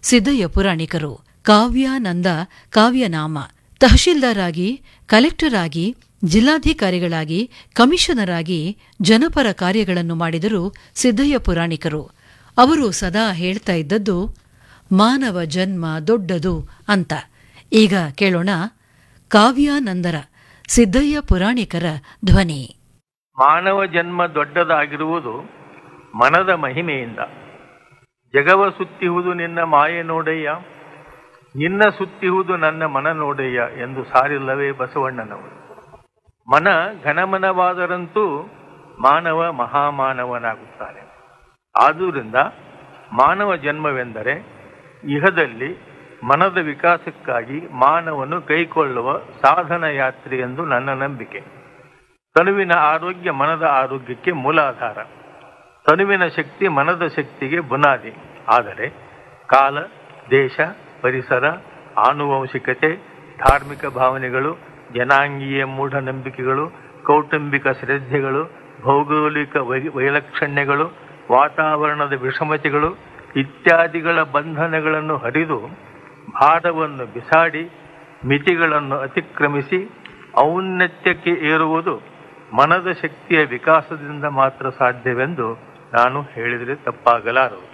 ಸಿದ್ದಯ್ಯ ಪುರಾಣಿಕರು ಕಾವ್ಯಾನಂದ ಕಾವ್ಯನಾಮ ತಹಶೀಲ್ದಾರ್ ಆಗಿ ಕಲೆಕ್ಟರ್ ಆಗಿ ಜಿಲ್ಲಾಧಿಕಾರಿಗಳಾಗಿ ಕಮಿಷನರ್ ಆಗಿ ಜನಪರ ಕಾರ್ಯಗಳನ್ನು ಮಾಡಿದರು ಸಿದ್ದಯ್ಯ ಪುರಾಣಿಕರು ಅವರು ಸದಾ ಹೇಳ್ತಾ ಇದ್ದದ್ದು ಮಾನವ ಜನ್ಮ ದೊಡ್ಡದು ಅಂತ ಈಗ ಕೇಳೋಣ ಕಾವ್ಯಾನಂದರ ಸಿದ್ದಯ್ಯ ಪುರಾಣಿಕರ ಧ್ವನಿ ಮಾನವ ಜನ್ಮ ದೊಡ್ಡದಾಗಿರುವುದು ಮನದ ಮಹಿಮೆಯಿಂದ ಜಗವ ಸುತ್ತಿಹುದು ನಿನ್ನ ಮಾಯೆ ನೋಡಯ್ಯ ನಿನ್ನ ಸುತ್ತಿಹುದು ನನ್ನ ಮನ ನೋಡಯ್ಯ ಎಂದು ಸಾರಿಲ್ಲವೇ ಬಸವಣ್ಣನವರು ಮನ ಘನಮನವಾದರಂತೂ ಮಾನವ ಮಹಾಮಾನವನಾಗುತ್ತಾನೆ ಆದುದರಿಂದ ಮಾನವ ಜನ್ಮವೆಂದರೆ ಇಹದಲ್ಲಿ ಮನದ ವಿಕಾಸಕ್ಕಾಗಿ ಮಾನವನು ಕೈಕೊಳ್ಳುವ ಸಾಧನ ಯಾತ್ರೆ ಎಂದು ನನ್ನ ನಂಬಿಕೆ ತನುವಿನ ಆರೋಗ್ಯ ಮನದ ಆರೋಗ್ಯಕ್ಕೆ ಮೂಲಾಧಾರ ತನುವಿನ ಶಕ್ತಿ ಮನದ ಶಕ್ತಿಗೆ ಬುನಾದಿ ಆದರೆ ಕಾಲ ದೇಶ ಪರಿಸರ ಆನುವಂಶಿಕತೆ ಧಾರ್ಮಿಕ ಭಾವನೆಗಳು ಜನಾಂಗೀಯ ಮೂಢನಂಬಿಕೆಗಳು ಕೌಟುಂಬಿಕ ಶ್ರದ್ಧೆಗಳು ಭೌಗೋಳಿಕ ವೈ- ವೈಲಕ್ಷಣ್ಯಗಳು ವಾತಾವರಣದ ವಿಷಮತೆಗಳು ಇತ್ಯಾದಿಗಳ ಬಂಧನಗಳನ್ನು ಹರಿದು ಭಾರವನ್ನು ಬಿಸಾಡಿ ಮಿತಿಗಳನ್ನು ಅತಿಕ್ರಮಿಸಿ ಔನ್ನತ್ಯಕ್ಕೆ ಏರುವುದು ಮನದ ಶಕ್ತಿಯ ವಿಕಾಸದಿಂದ ಮಾತ್ರ ಸಾಧ್ಯವೆಂದು ನಾನು ಹೇಳಿದರೆ ತಪ್ಪಾಗಲಾರದು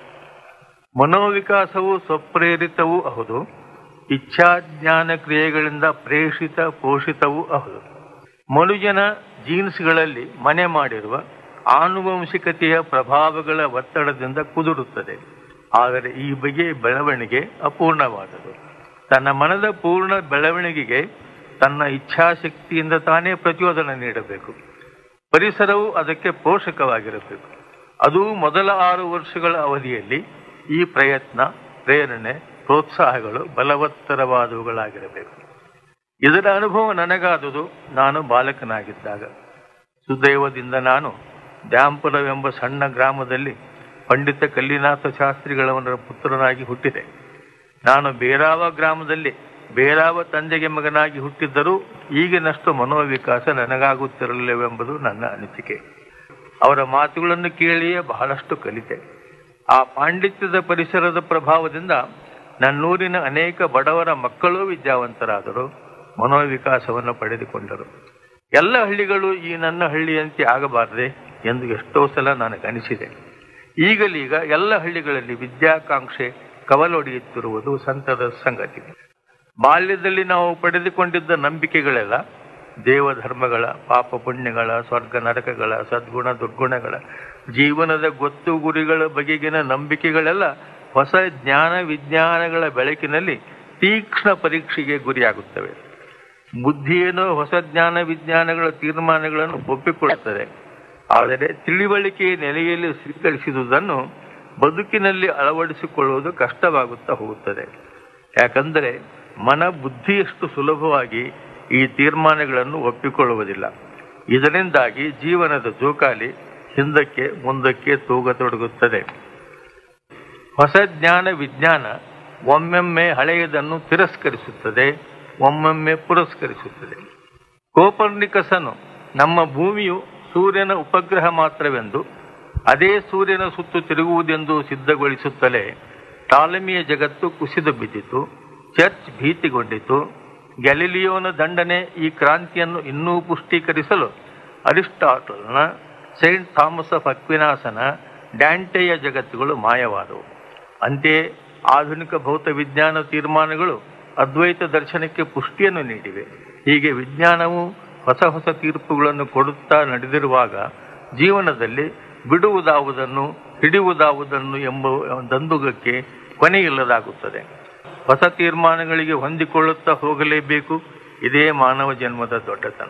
ಮನೋವಿಕಾಸವು ಸ್ವಪ್ರೇರಿತವೂ ಹೌದು ಇಚ್ಛಾಜ್ಞಾನ ಕ್ರಿಯೆಗಳಿಂದ ಪ್ರೇಷಿತ ಪೋಷಿತವೂ ಹೌದು ಮನುಜನ ಜೀನ್ಸ್ಗಳಲ್ಲಿ ಮನೆ ಮಾಡಿರುವ ಆನುವಂಶಿಕತೆಯ ಪ್ರಭಾವಗಳ ಒತ್ತಡದಿಂದ ಕುದುರುತ್ತದೆ ಆದರೆ ಈ ಬಗೆಯ ಬೆಳವಣಿಗೆ ಅಪೂರ್ಣವಾದದು ತನ್ನ ಮನದ ಪೂರ್ಣ ಬೆಳವಣಿಗೆಗೆ ತನ್ನ ಇಚ್ಛಾಶಕ್ತಿಯಿಂದ ತಾನೇ ಪ್ರಚೋದನೆ ನೀಡಬೇಕು ಪರಿಸರವು ಅದಕ್ಕೆ ಪೋಷಕವಾಗಿರಬೇಕು ಅದು ಮೊದಲ ಆರು ವರ್ಷಗಳ ಅವಧಿಯಲ್ಲಿ ಈ ಪ್ರಯತ್ನ ಪ್ರೇರಣೆ ಪ್ರೋತ್ಸಾಹಗಳು ಬಲವತ್ತರವಾದವುಗಳಾಗಿರಬೇಕು ಇದರ ಅನುಭವ ನನಗಾದುದು ನಾನು ಬಾಲಕನಾಗಿದ್ದಾಗ ಸುದೈವದಿಂದ ನಾನು ದ್ಯಾಂಪುರವೆಂಬ ಸಣ್ಣ ಗ್ರಾಮದಲ್ಲಿ ಪಂಡಿತ ಕಲ್ಲಿನಾಥ ಶಾಸ್ತ್ರಿಗಳವರ ಪುತ್ರನಾಗಿ ಹುಟ್ಟಿದೆ ನಾನು ಬೇರಾವ ಗ್ರಾಮದಲ್ಲಿ ಬೇರಾವ ತಂದೆಗೆ ಮಗನಾಗಿ ಹುಟ್ಟಿದ್ದರೂ ಈಗಿನಷ್ಟು ಮನೋವಿಕಾಸ ನನಗಾಗುತ್ತಿರಲಿಲ್ಲವೆಂಬುದು ನನ್ನ ಅನಿಸಿಕೆ ಅವರ ಮಾತುಗಳನ್ನು ಕೇಳಿಯೇ ಬಹಳಷ್ಟು ಕಲಿತೆ ಆ ಪಾಂಡಿತ್ಯದ ಪರಿಸರದ ಪ್ರಭಾವದಿಂದ ನನ್ನೂರಿನ ಅನೇಕ ಬಡವರ ಮಕ್ಕಳೂ ವಿದ್ಯಾವಂತರಾದರು ಮನೋವಿಕಾಸವನ್ನು ಪಡೆದುಕೊಂಡರು ಎಲ್ಲ ಹಳ್ಳಿಗಳು ಈ ನನ್ನ ಹಳ್ಳಿಯಂತೆ ಆಗಬಾರದೆ ಎಂದು ಎಷ್ಟೋ ಸಲ ನನಗನಿಸಿದೆ ಈಗಲೀಗ ಎಲ್ಲ ಹಳ್ಳಿಗಳಲ್ಲಿ ವಿದ್ಯಾಕಾಂಕ್ಷೆ ಕವಲೊಡೆಯುತ್ತಿರುವುದು ಸಂತದ ಸಂಗತಿ ಬಾಲ್ಯದಲ್ಲಿ ನಾವು ಪಡೆದುಕೊಂಡಿದ್ದ ನಂಬಿಕೆಗಳೆಲ್ಲ ದೇವಧರ್ಮಗಳ ಪಾಪ ಪುಣ್ಯಗಳ ಸ್ವರ್ಗ ನರಕಗಳ ಸದ್ಗುಣ ದುರ್ಗುಣಗಳ ಜೀವನದ ಗೊತ್ತು ಗುರಿಗಳ ಬಗೆಗಿನ ನಂಬಿಕೆಗಳೆಲ್ಲ ಹೊಸ ಜ್ಞಾನ ವಿಜ್ಞಾನಗಳ ಬೆಳಕಿನಲ್ಲಿ ತೀಕ್ಷ್ಣ ಪರೀಕ್ಷೆಗೆ ಗುರಿಯಾಗುತ್ತವೆ ಬುದ್ಧಿಯೇನೋ ಹೊಸ ಜ್ಞಾನ ವಿಜ್ಞಾನಗಳ ತೀರ್ಮಾನಗಳನ್ನು ಒಪ್ಪಿಕೊಳ್ಳುತ್ತದೆ ಆದರೆ ತಿಳಿವಳಿಕೆಯ ನೆಲೆಯಲ್ಲಿ ಸ್ವೀಕರಿಸಿದುದನ್ನು ಬದುಕಿನಲ್ಲಿ ಅಳವಡಿಸಿಕೊಳ್ಳುವುದು ಕಷ್ಟವಾಗುತ್ತಾ ಹೋಗುತ್ತದೆ ಯಾಕಂದರೆ ಮನ ಬುದ್ಧಿಯಷ್ಟು ಸುಲಭವಾಗಿ ಈ ತೀರ್ಮಾನಗಳನ್ನು ಒಪ್ಪಿಕೊಳ್ಳುವುದಿಲ್ಲ ಇದರಿಂದಾಗಿ ಜೀವನದ ಜೋಕಾಲಿ ಹಿಂದಕ್ಕೆ ಮುಂದಕ್ಕೆ ತೂಗತೊಡಗುತ್ತದೆ ಹೊಸ ಜ್ಞಾನ ವಿಜ್ಞಾನ ಒಮ್ಮೆಮ್ಮೆ ಹಳೆಯದನ್ನು ತಿರಸ್ಕರಿಸುತ್ತದೆ ಒಮ್ಮೊಮ್ಮೆ ಪುರಸ್ಕರಿಸುತ್ತದೆ ಕೋಪರ್ನಿಕಸನು ನಮ್ಮ ಭೂಮಿಯು ಸೂರ್ಯನ ಉಪಗ್ರಹ ಮಾತ್ರವೆಂದು ಅದೇ ಸೂರ್ಯನ ಸುತ್ತು ತಿರುಗುವುದೆಂದು ಸಿದ್ಧಗೊಳಿಸುತ್ತಲೇ ಟಾಲಮಿಯ ಜಗತ್ತು ಕುಸಿದು ಬಿದ್ದಿತು ಚರ್ಚ್ ಭೀತಿಗೊಂಡಿತು ಗ್ಯಾಲಿಲಿಯೋನ ದಂಡನೆ ಈ ಕ್ರಾಂತಿಯನ್ನು ಇನ್ನೂ ಪುಷ್ಟೀಕರಿಸಲು ಅರಿಸ್ಟಾಟಲ್ನ ಸೈಂಟ್ ಥಾಮಸ್ ಆಫ್ ಅಕ್ವಿನಾಸನ ಡ್ಯಾಂಟೆಯ ಜಗತ್ತುಗಳು ಮಾಯವಾದವು ಅಂತೆಯೇ ಆಧುನಿಕ ಭೌತ ವಿಜ್ಞಾನ ತೀರ್ಮಾನಗಳು ಅದ್ವೈತ ದರ್ಶನಕ್ಕೆ ಪುಷ್ಟಿಯನ್ನು ನೀಡಿವೆ ಹೀಗೆ ವಿಜ್ಞಾನವು ಹೊಸ ಹೊಸ ತೀರ್ಪುಗಳನ್ನು ಕೊಡುತ್ತಾ ನಡೆದಿರುವಾಗ ಜೀವನದಲ್ಲಿ ಬಿಡುವುದಾವುದನ್ನು ಹಿಡಿಯುವುದಾವುದನ್ನು ಎಂಬ ದಂದುಗಕ್ಕೆ ಕೊನೆಯಿಲ್ಲದಾಗುತ್ತದೆ ಹೊಸ ತೀರ್ಮಾನಗಳಿಗೆ ಹೊಂದಿಕೊಳ್ಳುತ್ತಾ ಹೋಗಲೇಬೇಕು ಇದೇ ಮಾನವ ಜನ್ಮದ ದೊಡ್ಡತನ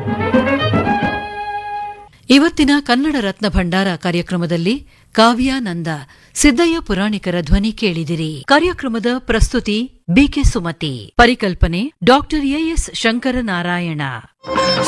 ಇವತ್ತಿನ ಕನ್ನಡ ರತ್ನ ಭಂಡಾರ ಕಾರ್ಯಕ್ರಮದಲ್ಲಿ ಕಾವ್ಯಾನಂದ ಸಿದ್ದಯ್ಯ ಪುರಾಣಿಕರ ಧ್ವನಿ ಕೇಳಿದಿರಿ ಕಾರ್ಯಕ್ರಮದ ಪ್ರಸ್ತುತಿ ಬಿಕೆ ಸುಮತಿ ಪರಿಕಲ್ಪನೆ ಡಾಕ್ಟರ್ ಎಎಸ್ ಶಂಕರನಾರಾಯಣ